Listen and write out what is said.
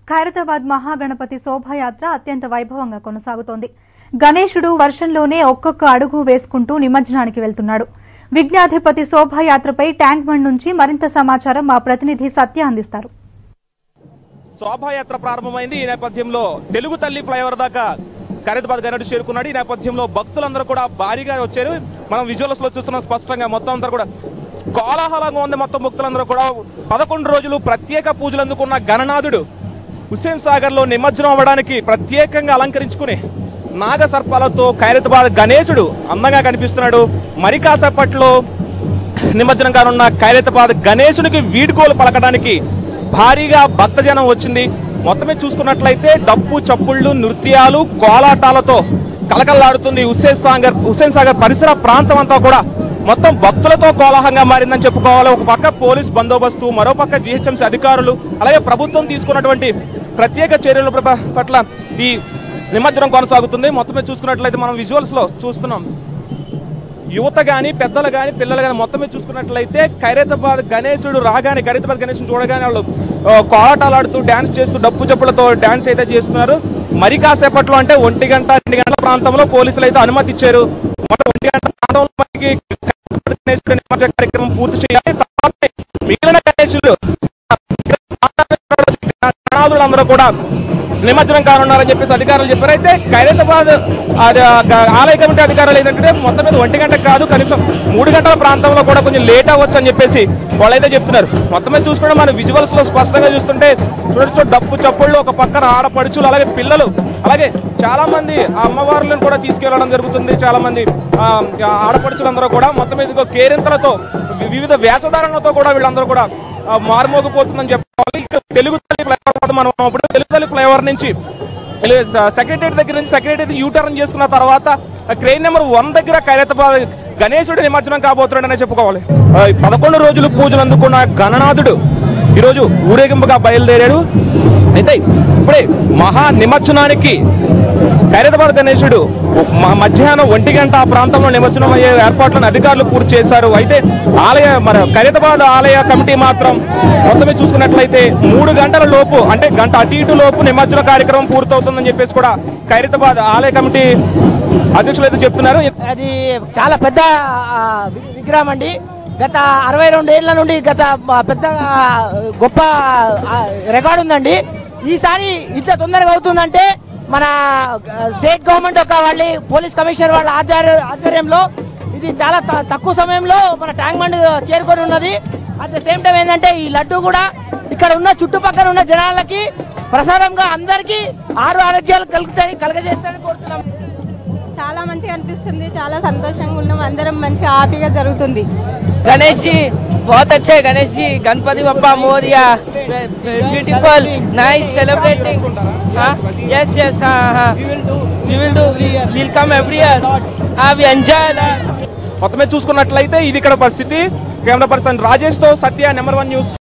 ఖైరతాబాద్ మహాగణపతి శోభాయాత్ర అత్యంత వైభవంగా కొనసాగుతోంది గణేశుడు వర్షంలోనే ఒక్కొక్క అడుగు వేసుకుంటూ నిమజ్జనానికి వెళ్తున్నాడు విఘ్నాధిపతి శోభాయాత్రపై ట్యాంక్ బండ్ నుంచి మరింత సమాచారం మా ప్రతినిధి సత్య అందిస్తారు శోభాయాత్ర ప్రారంభమైంది ఈ నేపథ్యంలో తెలుగు తల్లి ఫ్లైఓవర్ దాకా ఖరీదాబాద్ గన్నడు చేరుకున్నాడు ఈ నేపథ్యంలో భక్తులందరూ కూడా భారీగా వచ్చారు మనం విజువల్స్ లో చూస్తున్నాం స్పష్టంగా మొత్తం అందరూ కూడా కోలాహలంగా ఉంది మొత్తం భక్తులందరూ కూడా పదకొండు రోజులు ప్రత్యేక పూజలు అందుకున్న గణనాథుడు హుస్సేన్ సాగర్ లో నిమజ్జనం అవ్వడానికి ప్రత్యేకంగా అలంకరించుకుని నాగ సర్పాలతో ఖైరతాబాద్ గణేశుడు అందంగా కనిపిస్తున్నాడు మరి కాసేపట్లో నిమజ్జనం కానున్న ఖైరతాబాద్ గణేశునికి వీడ్కోలు పలకడానికి భారీగా భక్తజనం వచ్చింది మొత్తమే చూసుకున్నట్లయితే డప్పు చప్పుళ్ళు నృత్యాలు కోలాటాలతో కలకల్లాడుతుంది హుస్సేన్ సాగర్ హుస్సేన్ సాగర్ పరిసర ప్రాంతం అంతా కూడా మొత్తం భక్తులతో కోలాహంగా మారిందని చెప్పుకోవాలి ఒక పక్క పోలీస్ బందోబస్తు మరో పక్క జిహెచ్ఎంసీ అధికారులు అలాగే ప్రభుత్వం తీసుకున్నటువంటి ప్రత్యేక చర్యల ప్ర- పట్ల ఈ నిమజ్జనం కొనసాగుతుంది మొత్తమే చూసుకున్నట్లయితే మనం విజువల్స్ లో చూస్తున్నాం యువత గాని పెద్దలు గాని పిల్లలు గాని మొత్తమే చూసుకున్నట్లయితే ఖైరతాబాద్ గణేశుడు రాగానే ఖైరతాబాద్ గణేశుడు చూడగానే వాళ్ళు ఆ, కోలాటాలు ఆడుతూ డాన్స్ చేస్తూ డప్పు చప్పులతో డాన్స్ అయితే చేస్తున్నారు మరి కాసేపట్లో అంటే ఒంటి గంట రెండు గంటల ప్రాంతంలో పోలీసులు అయితే అనుమతి ఇచ్చారు మొత్తం ఒంటి గంట ప్రాంతంలో మనకి గణేశుడి నిమజ్జన కార్యక్రమం పూర్తి చేయాలి తర్వాత మిగిలిన గణేశులు గణనాథులందరూ కూడా నిమజ్జనం కానున్నారని చెప్పేసి అధికారులు చెప్పారు అయితే ఖైరతాబాద్ అది ఆ గ- ఆలయ కమిటీ అధికారులు ఏంటంటే మొత్తం మీద ఒంటి గంట కాదు కనీసం మూడు గంటల ప్రాంతంలో కూడా కొంచెం లేట్ అవ్వచ్చు అని చెప్పేసి వాళ్ళైతే చెప్తున్నారు మొత్తం మీద చూసుకుంటే మన విజువల్స్ లో స్పష్టంగా చూస్తుంటే చూడొచ్చు డప్పు చప్పుళ్ళు ఒక పక్కన ఆడపడుచులు అలాగే పిల్లలు అలాగే చాలా మంది ఆ అమ్మవార్లను కూడా తీసుకెళ్లడం జరుగుతుంది చాలా మంది ఆ, ఆడపడుచులందరూ కూడా మొత్తం మీద ఇదిగో కేరింతలతో వి- వివిధ వేషధారణలతో కూడా వీళ్ళందరూ కూడా ఆ, మారుమోగిపోతుందని చెప్పాలి ఇక్కడ తెలుగు తల్లి ఫ్లైఓవర్ వద్ద మనం ఇప్పుడు తెలుగు తల్లి ఫ్లైఓవర్ నుంచి సెక్రటరీ దగ్గర నుంచి సెక్రటరీ యూ టర్న్ చేసుకున్న తర్వాత క్రెయిన్ నెంబర్ వన్ దగ్గర ఖైరతాబాద్ గణేశుడి నిమజ్జనం కాబోతున్నాడనే చెప్పుకోవాలి ఆ, ఈ పదకొండు రోజులు పూజలు అందుకున్న గణనాథుడు ఈరోజు ఊరేగింపుగా బయలుదేరాడు అయితే ఇప్పుడే మహా నిమజ్జనానికి ఖైరతాబాద్ గణేశుడు మ- మధ్యాహ్నం ఒంటి గంట ఆ ప్రాంతంలో నిమజ్జనం అయ్యే ఏర్పాట్లను అధికారులు పూర్తి చేశారు అయితే ఆలయ మన ఖైరతాబాద్ ఆలయ కమిటీ మాత్రం మొత్తమే చూసుకున్నట్లయితే మూడు గంటల లోపు అంటే గంట అటు ఇటు లోపు నిమజ్జన కార్యక్రమం పూర్తవుతుందని చెప్పేసి కూడా ఖైరతాబాద్ ఆలయ కమిటీ అధ్యక్షులు అయితే చెప్తున్నారు అది చాలా పెద్ద ఆ, వి- విగ్రహం అండి గత అరవై రెండు ఏళ్ల నుండి గత ఆ, పెద్ద ఆ, గొప్ప ఆ, రికార్డు ఉందండి ఈసారి ఇంత తొందరగా అవుతుందంటే మన ఆ, స్టేట్ గవర్నమెంట్ ఒక వాళ్ళ పోలీస్ కమిషనర్ వాళ్ళ ఆధ్వర్య ఆధ్వర్యంలో ఇది చాలా త- తక్కువ సమయంలో మన ట్యాంక్ బండ్ చేరుకొని ఉన్నది అట్ ద సేమ్ టైం ఏంటంటే ఈ లడ్డు కూడా ఇక్కడ ఉన్న చుట్టుపక్కల ఉన్న జనాలకి ప్రసాదంగా అందరికీ ఆరు ఆరోగ్యాలు కలుగుతాయి కలగజేస్తారని కోరుతున్నాం చాలా మంచిగా అనిపిస్తుంది చాలా సంతోషంగా ఉన్నాం అందరం మంచిగా హ్యాపీగా జరుగుతుంది गणेश जी बहुत अच्छे Ganesh ji Ganpati Bappa Morya beautiful nice celebrating yes yes हाँ हाँ we will do will come every year हाँ वी एंजॉय మొత్తమే చూసుకున్నట్లయితే ఇది ఇక్కడ పరిస్థితి కెమెరా పర్సన్ రాజేష్ తో సత్య నెంబర్ వన్ న్యూస్